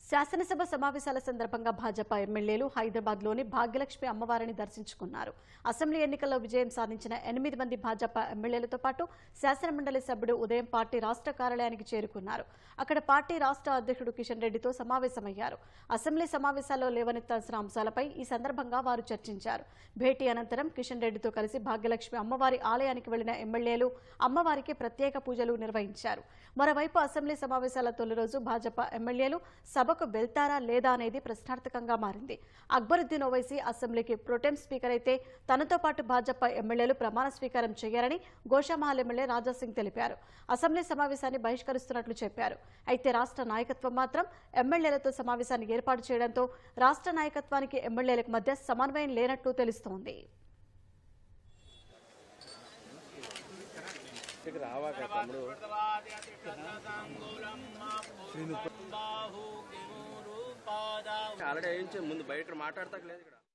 శాసనసభ సమావేశాల సందర్భంగా భాజపా ఎమ్మెల్యేలు హైదరాబాద్లోని భాగ్యలక్ష్మి అమ్మవారిని దర్శించుకున్నారు అసెంబ్లీ ఎన్నికల్లో విజయం సాధించిన ఎనిమిది మంది భాజపా ఎమ్మెల్యేలతో పాటు శాసనమండలి సభ్యుడు ఉదయం పార్టీ రాష్ట్ర కార్యాలయానికి చేరుకున్నారు అక్కడ పార్టీ రాష్ట్ర అధ్యక్షుడు కిషన్ రెడ్డితో సమావేశమయ్యారు అసెంబ్లీ సమావేశాల్లో లేవనెత్తాల్సిన అంశాలపై ఈ సందర్భంగా వారు చర్చించారు భేటీ అనంతరం కిషన్ రెడ్డితో కలిసి భాగ్యలక్ష్మి అమ్మవారి ఆలయానికి వెళ్లిన ఎమ్మెల్యేలు అమ్మవారికి ప్రత్యేక పూజలు నిర్వహించారు మరోవైపు అసెంబ్లీ సమావేశాల తొలి రోజు భాజపా ఎమ్మెల్యేలు సభకు వెళ్తారా లేదా అనేది ప్రశ్నార్థకంగా మారింది అక్బరుద్దీన్ ఓవైసీ అసెంబ్లీకి ప్రొటెం స్పీకర్ అయితే తనతో పాటు భాజపా ఎమ్మెల్యేలు ప్రమాణ స్వీకారం చేయాలని గోషామహల్ ఎమ్మెల్యే రాజాసింగ్ తెలిపారు అసెంబ్లీ సమావేశాన్ని బహిష్కరిస్తున్నట్లు చెప్పారు అయితే రాష్ట్ర నాయకత్వం మాత్రం ఎమ్మెల్యేలతో సమావేశాన్ని ఏర్పాటు చేయడంతో రాష్ట్ర నాయకత్వానికి ఎమ్మెల్యేలకు మధ్య సమన్వయం లేనట్లు తెలుస్తోంది ఇక్కడికి రావాక తమ్ముడు ఆల్రెడీ వేయించే ముందు బయట మాట్లాడతాక లేదు ఇక్కడ